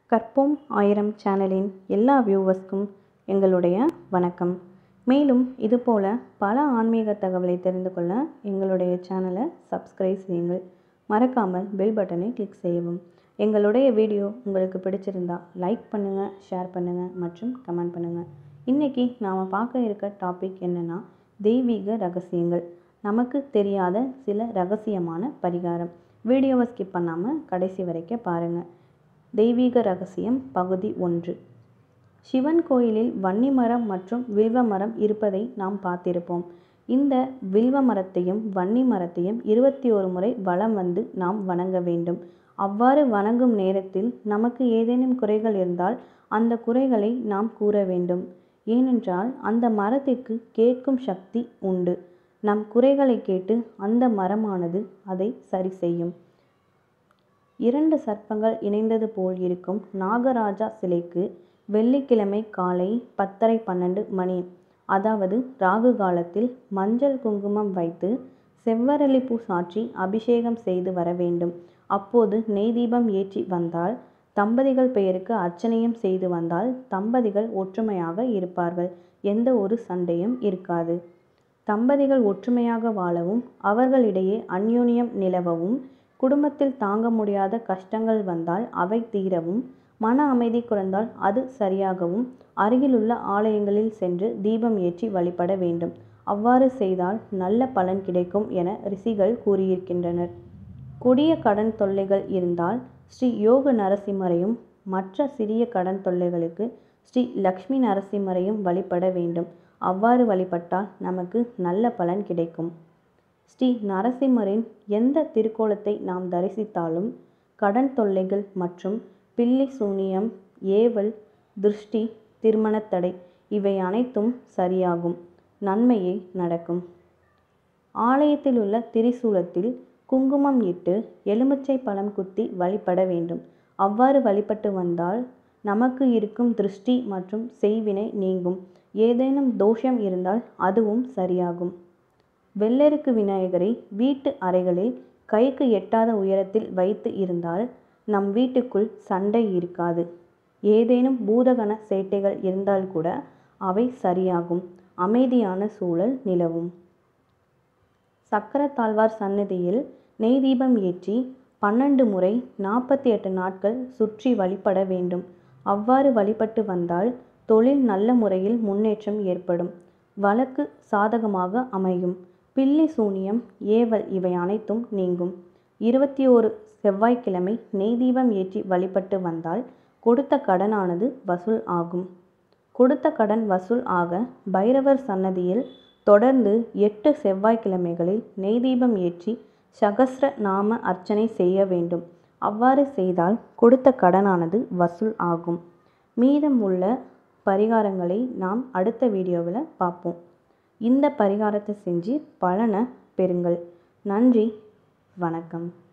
கற்போம் ஆயிரம் சேனலின் எல்லா வியூவர்ஸ்க்கும் எங்களுடைய வணக்கம் மேலும் இதுபோல் பல ஆன்மீக தகவலை தெரிந்து கொள்ள எங்களுடைய சேனலை சப்ஸ்கிரைப் செய்யுங்கள் மறக்காமல் பெல் பட்டனை கிளிக் செய்யவும் எங்களுடைய வீடியோ உங்களுக்கு பிடிச்சிருந்தா லைக் பண்ணுங்கள் ஷேர் பண்ணுங்கள் மற்றும் கமெண்ட் பண்ணுங்கள் இன்றைக்கி நாம் பார்க்க இருக்க டாபிக் என்னென்னா தெய்வீக ரகசியங்கள் நமக்கு தெரியாத சில ரகசியமான பரிகாரம் வீடியோவை ஸ்கிப் பண்ணாமல் கடைசி வரைக்கும் பாருங்கள் தெய்வீக ரகசியம் பகுதி ஒன்று சிவன் கோயிலில் வன்னி மரம் மற்றும் வில்வ மரம் இருப்பதை நாம் பார்த்திருப்போம் இந்த வில்வ மரத்தையும் வன்னி மரத்தையும் இருபத்தி ஒரு முறை வலம் வந்து நாம் வணங்க வேண்டும் அவ்வாறு வணங்கும் நேரத்தில் நமக்கு ஏதேனும் குறைகள் இருந்தால் அந்த குறைகளை நாம் கூற வேண்டும் ஏனென்றால் அந்த மரத்திற்கு கேட்கும் சக்தி உண்டு நம் குறைகளை கேட்டு அந்த மரமானது அதை சரி செய்யும் இரண்டு சர்ப்பங்கள் இணைந்தது போல் இருக்கும் நாகராஜா சிலைக்கு வெள்ளிக்கிழமை காலை பத்தரை பன்னெண்டு மணி அதாவது ராகு காலத்தில் மஞ்சள் குங்குமம் வைத்து செவ்வரளி பூ சாற்றி அபிஷேகம் செய்து வர வேண்டும் அப்போது நெய் தீபம் ஏற்றி வந்தால் தம்பதிகள் பெயருக்கு அர்ச்சனையும் செய்து வந்தால் தம்பதிகள் ஒற்றுமையாக இருப்பார்கள் எந்த ஒரு சண்டையும் இருக்காது தம்பதிகள் ஒற்றுமையாக வாழவும் அவர்களிடையே அந்யோன்யம் நிலவவும் குடும்பத்தில் தாங்க முடியாத கஷ்டங்கள் வந்தால் அவை தீரவும் மன அமைதி குறைந்தால் அது சரியாகவும் அருகிலுள்ள ஆலயங்களில் சென்று தீபம் ஏற்றி வழிபட வேண்டும் அவ்வாறு செய்தால் நல்ல பலன் கிடைக்கும் என ரிஷிகள் கூறியிருக்கின்றனர் கொடிய கடன் தொல்லைகள் இருந்தால் ஸ்ரீ யோக நரசிம்மரையும் மற்ற சிறிய கடன் தொல்லைகளுக்கு ஸ்ரீ லக்ஷ்மி நரசிம்மரையும் வழிபட வேண்டும் அவ்வாறு வழிபட்டால் நமக்கு நல்ல பலன் கிடைக்கும் ஸ்ரீ நரசிம்மரின் எந்த திருக்கோலத்தை நாம் தரிசித்தாலும் கடன் தொல்லைகள் மற்றும் பில்லி சூனியம் ஏவல் திருஷ்டி திருமணத்தடை இவை அனைத்தும் சரியாகும் நன்மையே நடக்கும் ஆலயத்தில் உள்ள திரிசூலத்தில் குங்குமம் இட்டு எலுமிச்சை பழம் குத்தி வழிபட வேண்டும் அவ்வாறு வழிபட்டு வந்தால் நமக்கு இருக்கும் திருஷ்டி மற்றும் செய்வினை நீங்கும் ஏதேனும் தோஷம் இருந்தால் அதுவும் சரியாகும் வெள்ளெருக்கு விநாயகரை வீட்டு அறைகளில் கைக்கு எட்டாத உயரத்தில் வைத்து இருந்தால் நம் வீட்டுக்குள் சண்டை இருக்காது ஏதேனும் பூதகண சேட்டைகள் இருந்தால் கூட அவை சரியாகும் அமைதியான சூழல் நிலவும் சக்கரத்தாழ்வார் சன்னதியில் நெய் தீபம் ஏற்றி பன்னெண்டு முறை நாற்பத்தி எட்டு நாட்கள் சுற்றி வழிபட வேண்டும் அவ்வாறு வழிபட்டு வந்தால் தொழில் நல்ல முறையில் முன்னேற்றம் ஏற்படும் வழக்கு சாதகமாக அமையும் பில்லி சூனியம் ஏவல் இவை அனைத்தும் நீங்கும் இருபத்தி ஓரு செவ்வாய்க்கிழமை நெய் தீபம் ஏற்றி வழிபட்டு வந்தால் கொடுத்த கடனானது வசூல் ஆகும் கொடுத்த கடன் வசூல் ஆக பைரவர் சன்னதியில் தொடர்ந்து எட்டு செவ்வாய்க்கிழமைகளில் நெய் தீபம் ஏற்றி சகஸ்ர நாம அர்ச்சனை செய்ய வேண்டும் அவ்வாறு செய்தால் கொடுத்த கடனானது வசூல் ஆகும் மீதம் உள்ள பரிகாரங்களை நாம் அடுத்த வீடியோவில் பார்ப்போம் இந்த பரிகாரத்தை செஞ்சு பலனை பெறுங்கள் நன்றி வணக்கம்